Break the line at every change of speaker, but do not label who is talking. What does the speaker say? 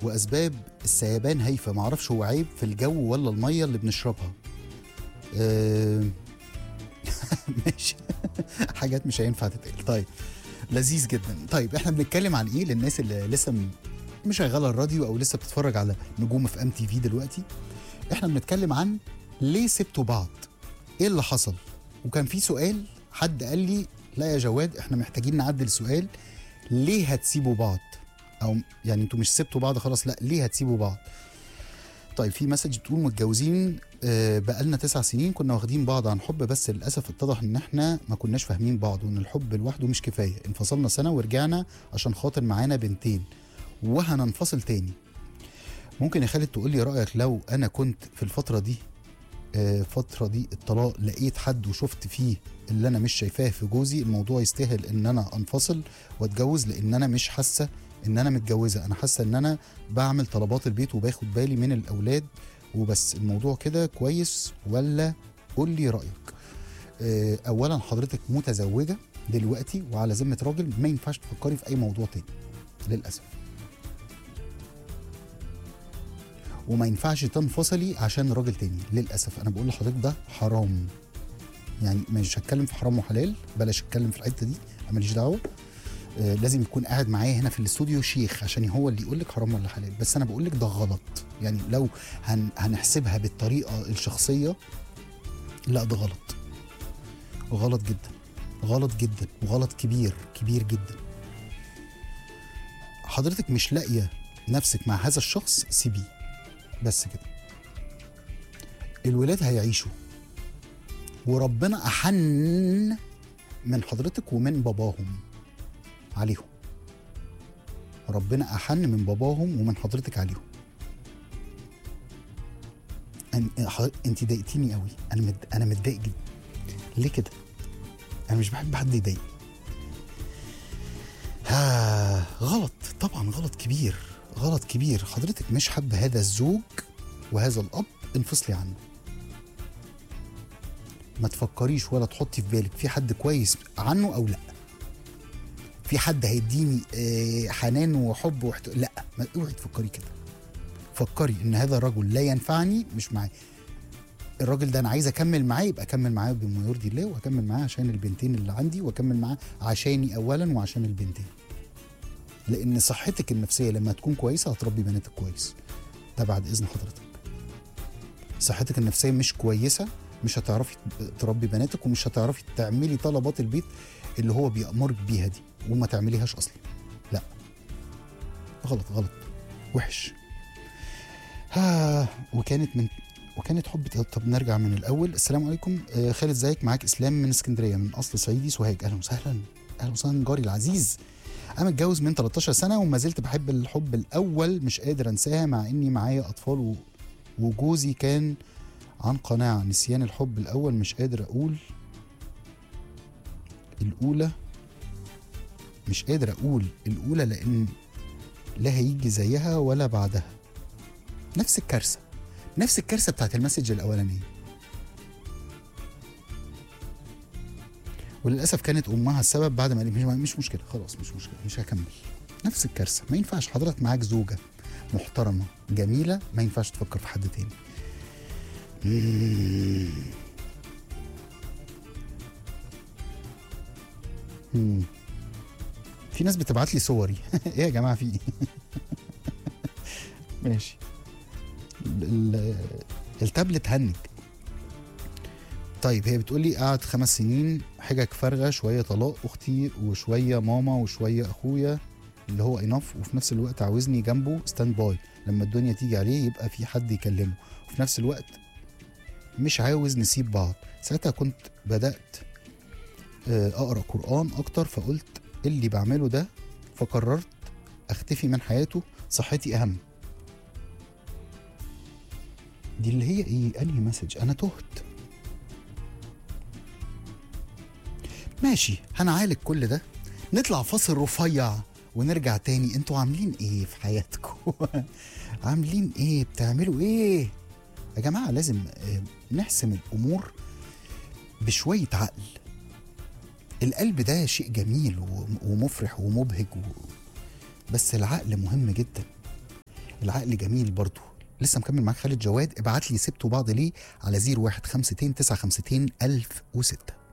واسباب السيبان هايفه معرفش هو عيب في الجو ولا الميه اللي بنشربها آه، ماشي حاجات مش هينفع تتقال طيب لذيذ جدا طيب احنا بنتكلم عن ايه للناس اللي لسه م- مشغله الراديو او لسه بتتفرج على نجوم في ام تي في دلوقتي احنا بنتكلم عن ليه سبتوا بعض ايه اللي حصل وكان في سؤال حد قال لي لا يا جواد احنا محتاجين نعدل سؤال ليه هتسيبوا بعض او يعني انتوا مش سبتوا بعض خلاص لا ليه هتسيبوا بعض طيب في مسج بتقول متجوزين آه، بقالنا تسع سنين كنا واخدين بعض عن حب بس للاسف اتضح ان احنا ما كناش فاهمين بعض وان الحب لوحده مش كفايه انفصلنا سنه ورجعنا عشان خاطر معانا بنتين وهننفصل تاني ممكن يا خالد تقول لي رايك لو انا كنت في الفتره دي آه، الفتره دي الطلاق لقيت حد وشفت فيه اللي انا مش شايفاه في جوزي الموضوع يستاهل ان انا انفصل واتجوز لان انا مش حاسه ان انا متجوزه انا حاسه ان انا بعمل طلبات البيت وباخد بالي من الاولاد وبس الموضوع كده كويس ولا قول لي رايك آه، اولا حضرتك متزوجه دلوقتي وعلى ذمه راجل ما ينفعش تفكري في اي موضوع تاني للاسف وما ينفعش تنفصلي عشان راجل تاني للاسف انا بقول لحضرتك ده حرام يعني مش هتكلم في حرام وحلال بلاش اتكلم في الحته دي أنا ماليش دعوه آه، لازم يكون قاعد معايا هنا في الاستوديو شيخ عشان هو اللي يقول لك حرام ولا حلال بس انا بقول لك ده غلط يعني لو هن هنحسبها بالطريقه الشخصيه لا ده غلط غلط جدا غلط جدا وغلط كبير كبير جدا حضرتك مش لاقيه نفسك مع هذا الشخص سيبيه بس كده الولاد هيعيشوا وربنا احن من حضرتك ومن باباهم عليهم ربنا احن من باباهم ومن حضرتك عليهم أن- ح- انت ضايقتيني قوي انا مد... انا متضايق جدا ليه كده انا مش بحب حد يضايق ها غلط طبعا غلط كبير غلط كبير حضرتك مش حابه هذا الزوج وهذا الاب انفصلي عنه ما تفكريش ولا تحطي في بالك في حد كويس عنه او لا في حد هيديني آه، حنان وحب واحت... لا ما اوعي تفكري كده فكري ان هذا الرجل لا ينفعني مش معاه الراجل ده انا عايز اكمل معاه يبقى اكمل معاه بما يرضي الله واكمل معاه عشان البنتين اللي عندي واكمل معاه عشاني اولا وعشان البنتين لان صحتك النفسيه لما تكون كويسه هتربي بناتك كويس ده بعد اذن حضرتك صحتك النفسيه مش كويسه مش هتعرفي تربي بناتك ومش هتعرفي تعملي طلبات البيت اللي هو بيأمرك بيها دي وما تعمليهاش اصلا لا غلط غلط وحش ها وكانت من وكانت حب طب نرجع من الاول السلام عليكم آه خالد ازيك معاك اسلام من اسكندريه من اصل صعيدي سوهاج اهلا وسهلا اهلا وسهلا جاري العزيز انا متجوز من 13 سنه وما زلت بحب الحب الاول مش قادر انساها مع اني معايا اطفال و... وجوزي كان عن قناعه نسيان الحب الاول مش قادر اقول الاولى مش قادر اقول الاولى لان لا هيجي زيها ولا بعدها نفس الكارثه نفس الكارثه بتاعت المسج الاولانيه وللاسف كانت امها السبب بعد ما قالت مش, مش مشكله خلاص مش مشكله مش هكمل نفس الكارثه ما ينفعش حضرتك معاك زوجه محترمه جميله ما ينفعش تفكر في حد تاني مم. مم. في ناس بتبعت لي صوري ايه يا جماعه في ايه ماشي ال- ال- التابلت هنج طيب هي بتقول لي قعد خمس سنين حجج فارغه شويه طلاق اختي وشويه ماما وشويه اخويا اللي هو اناف وفي نفس الوقت عاوزني جنبه ستاند باي لما الدنيا تيجي عليه يبقى في حد يكلمه وفي نفس الوقت مش عاوز نسيب بعض ساعتها كنت بدات آه، اقرا قران اكتر فقلت اللي بعمله ده فقررت اختفي من حياته صحتي اهم دي اللي هي ايه انهي مسج انا تهت ماشي هنعالج كل ده نطلع فاصل رفيع ونرجع تاني انتوا عاملين ايه في حياتكم عاملين ايه بتعملوا ايه يا جماعه لازم آه، نحسم الامور بشويه عقل القلب ده شيء جميل و- ومفرح ومبهج و... بس العقل مهم جدا العقل جميل برضو لسه مكمل معاك خالد جواد ابعت لي سبتوا بعض ليه على 0152 952 1006